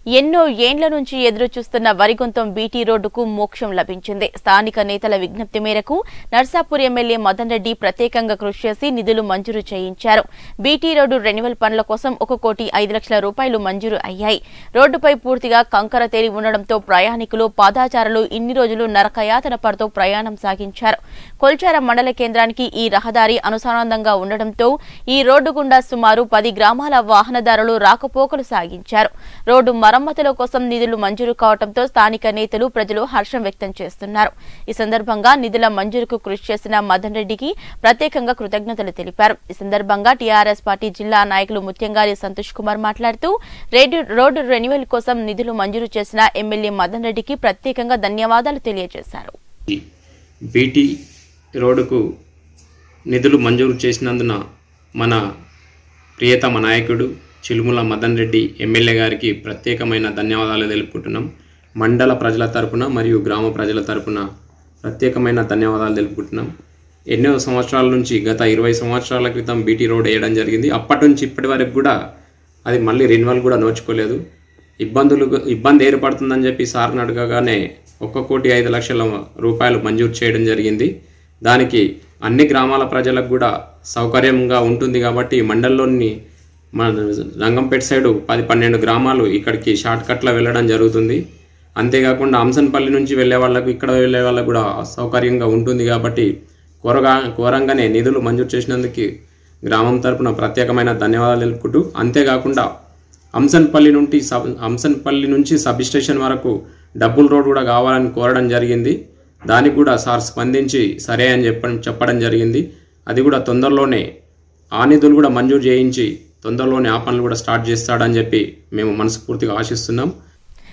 ఎన్నో ఏండ్ల నుంచి ఎదురు చూస్తున్న వరిగొంతం బీటీ రోడ్డుకు మోక్షం లభించింది స్థానిక నేతల విజ్ఞప్తి మేరకు నర్సాపూర్ ఎమ్మెల్యే మదన్ రెడ్డి ప్రత్యేకంగా కృషి చేసి నిధులు మంజూరు చేయించారు బీటీ రోడ్డు రెన్యువల్ పనుల కోసం ఒక కోటి ఐదు లక్షల రూపాయలు మంజూరు అయ్యాయి రోడ్డుపై పూర్తిగా కంకర తేలి ఉండడంతో ప్రయాణికులు పాదాచారులు ఇన్ని రోజులు నరకయాతన పడుతూ ప్రయాణం సాగించారు కొల్చార మండల కేంద్రానికి ఈ రహదారి అనుసంధానంగా ఉండడంతో ఈ రోడ్డు గుండా సుమారు పది గ్రామాల వాహనదారులు రాకపోకలు సాగించారు రోడ్డు మరమ్మతుల కోసం నిధులు మంజూరు కావడంతో స్థానిక నేతలు ప్రజలు హర్షం వ్యక్తం చేస్తున్నారు ఈ సందర్భంగా నిధుల మంజూరుకు కృషి చేసిన మదన్ రెడ్డికి ప్రత్యేకంగా కృతజ్ఞతలు తెలిపారు ఈ సందర్భంగా టీఆర్ఎస్ పార్టీ జిల్లా నాయకులు ముత్యంగారి సంతోష్ కుమార్ మాట్లాడుతూ రేడియో రోడ్డు రెన్యువల్ కోసం నిధులు మంజూరు చేసిన ఎమ్మెల్యే మదన్ రెడ్డికి ప్రత్యేకంగా ధన్యవాదాలు తెలియజేశారు బీటీ రోడ్డుకు నిధులు మంజూరు చేసినందున మన ప్రియతమ నాయకుడు చిలుముల మదన్ రెడ్డి ఎమ్మెల్యే గారికి ప్రత్యేకమైన ధన్యవాదాలు తెలుపుకుంటున్నాం మండల ప్రజల తరపున మరియు గ్రామ ప్రజల తరపున ప్రత్యేకమైన ధన్యవాదాలు తెలుపుకుంటున్నాం ఎన్నో సంవత్సరాల నుంచి గత ఇరవై సంవత్సరాల క్రితం బీటీ రోడ్ వేయడం జరిగింది అప్పటి నుంచి ఇప్పటి వరకు కూడా అది మళ్ళీ రెన్యువల్ కూడా నోచుకోలేదు ఇబ్బందులు ఇబ్బంది ఏర్పడుతుందని చెప్పి సార్ని అడగగానే ఒక్క కోటి ఐదు లక్షల రూపాయలు మంజూరు చేయడం జరిగింది దానికి అన్ని గ్రామాల ప్రజలకు కూడా సౌకర్యంగా ఉంటుంది కాబట్టి మండలంలోని మన రంగంపేట సైడు పది పన్నెండు గ్రామాలు ఇక్కడికి షార్ట్ కట్లో వెళ్ళడం జరుగుతుంది అంతేకాకుండా అంశన్పల్లి నుంచి వెళ్ళే వాళ్ళకు ఇక్కడ వెళ్ళే వాళ్ళకు కూడా సౌకర్యంగా ఉంటుంది కాబట్టి కోరగా కోరంగానే నిధులు మంజూరు చేసినందుకు గ్రామం తరపున ప్రత్యేకమైన ధన్యవాదాలు తెలుపుకుంటూ అంతేకాకుండా అంశన్పల్లి నుండి సబ్ అంశన్పల్లి నుంచి సబ్ స్టేషన్ వరకు డబ్బుల్ రోడ్ కూడా కావాలని కోరడం జరిగింది దానికి కూడా సార్ స్పందించి సరే అని చెప్పడం చెప్పడం జరిగింది అది కూడా తొందరలోనే ఆ నిధులు కూడా మంజూరు చేయించి తొందరలోనే ఆ పనులు కూడా స్టార్ట్ చేస్తాడని చెప్పి మేము మనస్ఫూర్తిగా ఆశిస్తున్నాం